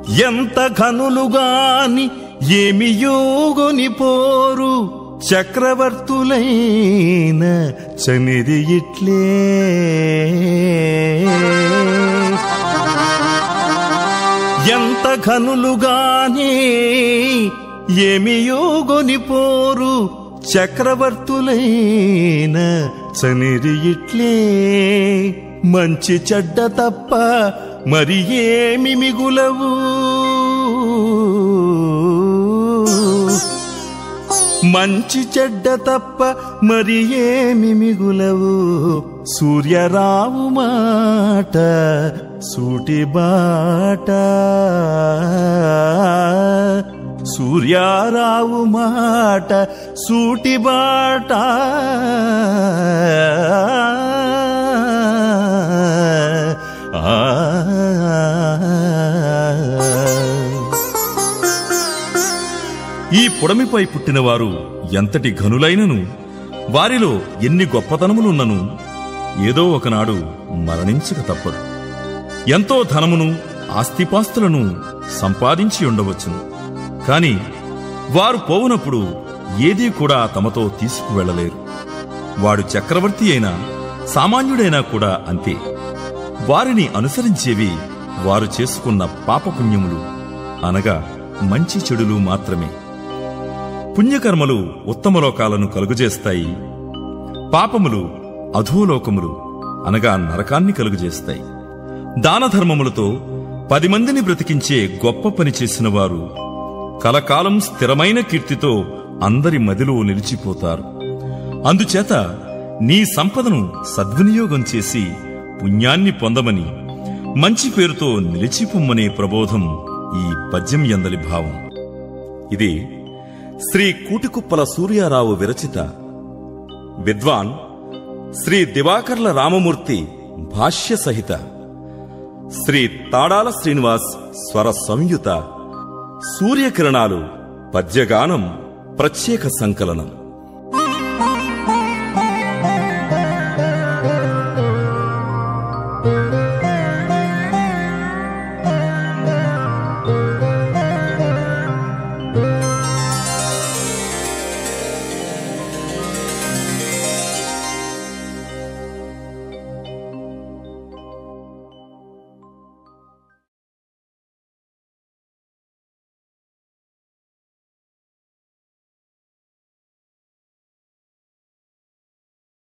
ఎంత ఘనులుగాని ఏమి యోగుని పోరు చక్రవర్తులైన చనిది ఇట్లే ఎంత ఘనులుగానే ఏమి యోగుని పోరు చక్రవర్తులైన చనిరి ఇట్లే మంచి చెడ్డ తప్ప మరి ఏమి మిగులవు మంచి చెడ్డ తప్ప మరి ఏమి మిగులవు సూర్యరావు మాట సూటి బాట సూర్యారావు మాట సూటి బాట ఆ ఈ పుడమిపై పుట్టినవారు ఎంతటి ఘనులైనను వారిలో ఎన్ని గొప్పతనములున్నను ఏదో ఒకనాడు మరణించక తప్పదు ఎంతో ధనమును ఆస్తిపాస్తులను సంపాదించి ఉండవచ్చును కాని వారు పోవునప్పుడు ఏదీ కూడా తమతో తీసుకువెళ్ళలేరు వాడు చక్రవర్తి అయినా సామాన్యుడైనా కూడా అంతే వారిని అనుసరించేవి వారు చేసుకున్న పాపపుణ్యములు అనగా మంచి చెడులు మాత్రమే పుణ్యకర్మలు ఉత్తమలోకాలను కలుగజేస్తాయి పాపములు అధోలోకములు అనగా నరకాన్ని కలుగజేస్తాయి దానధర్మములతో పది మందిని బ్రతికించే గొప్ప పని చేసిన వారు కలకాలం స్థిరమైన కీర్తితో అందరి మదిలో నిలిచిపోతారు అందుచేత నీ సంపదను సద్వినియోగం చేసి పుణ్యాన్ని పొందమని మంచి పేరుతో నిలిచిపొమ్మనే ప్రబోధం ఈ పద్యం ఎందలి భావం ఇది శ్రీ కూటికుప్పల సూర్యారావు విరచిత విద్వాన్ శ్రీ దివాకర్ల రామమూర్తి భాష్య సహిత శ్రీ తాడాల శ్రీనివాస్ స్వర సంయుత సూర్యకిరణాలు పద్యగానం ప్రత్యేక సంకలనం